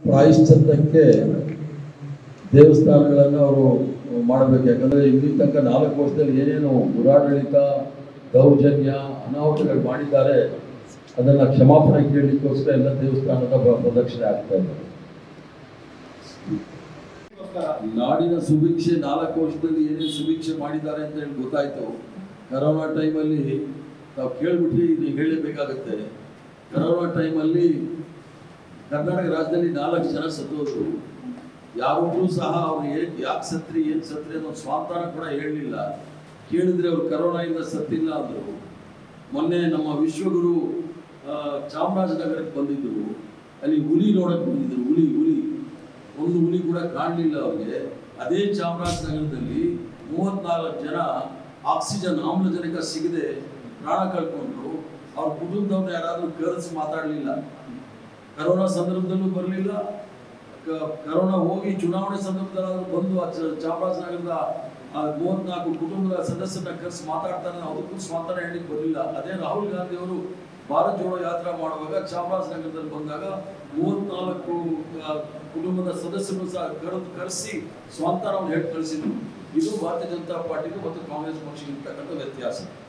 ಪ್ರಾಯಶ್ಚಿತ್ತಕ್ಕೆ ದೇವಸ್ಥಾನಗಳನ್ನು ಅವರು ಮಾಡಬೇಕು ಯಾಕಂದರೆ ಇಲ್ಲಿ ತನಕ ನಾಲ್ಕು ವರ್ಷದಲ್ಲಿ ಏನೇನು ದುರಾಡಳಿತ ದೌರ್ಜನ್ಯ ಅನಾಹುತಗಳು ಮಾಡಿದ್ದಾರೆ ಅದನ್ನು ಕ್ಷಮಾಪಣೆ ಕೇಳಲಿಕ್ಕೋಸ್ಕರ ಎಲ್ಲ ದೇವಸ್ಥಾನದ ಪ್ರ- ಪ್ರದಕ್ಷಿಣೆ ಆಗ್ತಾ ಇದೆ ನಾಡಿನ ಸುಭಿಕ್ಷೆ ನಾಲ್ಕು ವರ್ಷದಲ್ಲಿ ಏನೇನು ಸುಭಿಕ್ಷೆ ಮಾಡಿದ್ದಾರೆ ಅಂತ ಹೇಳಿ ಗೊತ್ತಾಯ್ತು ಕರೋನಾ ಟೈಮಲ್ಲಿ ನಾವು ಕೇಳ್ಬಿಟ್ರಿ ಇದು ಹೇಳಲೇಬೇಕಾಗತ್ತೆ ಕರೋನಾ ಟೈಮಲ್ಲಿ ಕರ್ನಾಟಕ ರಾಜ್ಯದಲ್ಲಿ ನಾಲ್ಕು ಜನ ಸತ್ತೋದ್ರು ಯಾರೊಬ್ರು ಸಹ ಅವ್ರು ಏನ್ ಯಾಕೆ ಸತ್ರಿ ಏನ್ ಸತ್ರಿ ಅನ್ನೋ ಸ್ವಾಂತನ ಕೂಡ ಹೇಳಲಿಲ್ಲ ಕೇಳಿದ್ರೆ ಅವ್ರು ಕರೋನಾಯಿಂದ ಸತ್ತಿಲ್ಲ ಅಂದ್ರು ಮೊನ್ನೆ ನಮ್ಮ ವಿಶ್ವಗುರು ಆ, ಚಾಮರಾಜನಗರಕ್ಕೆ ಬಂದಿದ್ರು ಅಲ್ಲಿ ಹುಲಿ ನೋಡಕ್ ಬಂದಿದ್ರು ಹುಲಿ ಹುಲಿ ಒಂದು ಹುಲಿ ಕೂಡ ಕಾಣಲಿಲ್ಲ ಅವ್ರಿಗೆ ಅದೇ ಚಾಮರಾಜನಗರದಲ್ಲಿ ಮೂವತ್ನಾಲ್ಕು ಜನ ಆಕ್ಸಿಜನ್ ಆಮ್ಲಜನಕ ಸಿಗದೆ ಪ್ರಾಣ ಕಳ್ಕೊಂಡ್ರು ಅವ್ರ ಕುಟುಂಬದವ್ರನ್ನ ಯಾರಾದ್ರೂ ಕರೆಸಿ ಮಾತಾಡಲಿಲ್ಲ ಕರೋನಾ ಸಂದರ್ಭದಲ್ಲೂ ಬರಲಿಲ್ಲ ಕರೋನಾ ಹೋಗಿ ಚುನಾವಣೆ ಸಂದರ್ಭದಲ್ಲಾದ್ರೂ ಬಂದು ಆ ಚ- ಚಾಮರಾಜನಗರದ ಆ ಮೂವತ್ನಾಲ್ಕು ಕುಟುಂಬದ ಸದಸ್ಯರನ್ನ ಕರೆಸಿ ಮಾತಾಡ್ತಾರೆ ಅದಕ್ಕೂ ಸ್ವಾತಂತ್ರ್ಯ ಹೇಳಿಕ್ ಬರಲಿಲ್ಲ ಅದೇ ರಾಹುಲ್ ಗಾಂಧಿ ಅವರು ಭಾರತ್ ಜೋಡೋ ಯಾತ್ರಾ ಮಾಡುವಾಗ ಚಾಮರಾಜನಗರದಲ್ಲಿ ಬಂದಾಗ ಮೂವತ್ನಾಲ್ಕು ಆ, ಕುಟುಂಬದ ಸದಸ್ಯರು ಸಹ ಕರೆದು ಕರೆಸಿ ಸ್ವಾತಂತ್ರ್ಯವನ್ನು ಹೇಳಿ ಕಳಿಸಿದ್ರು ಇದು ಭಾರತೀಯ ಜನತಾ ಪಾರ್ಟಿಗೂ ಮತ್ತು ಕಾಂಗ್ರೆಸ್ ಪಕ್ಷಕ್ಕೆ ಇರ್ತಕ್ಕಂಥ ವ್ಯತ್ಯಾಸ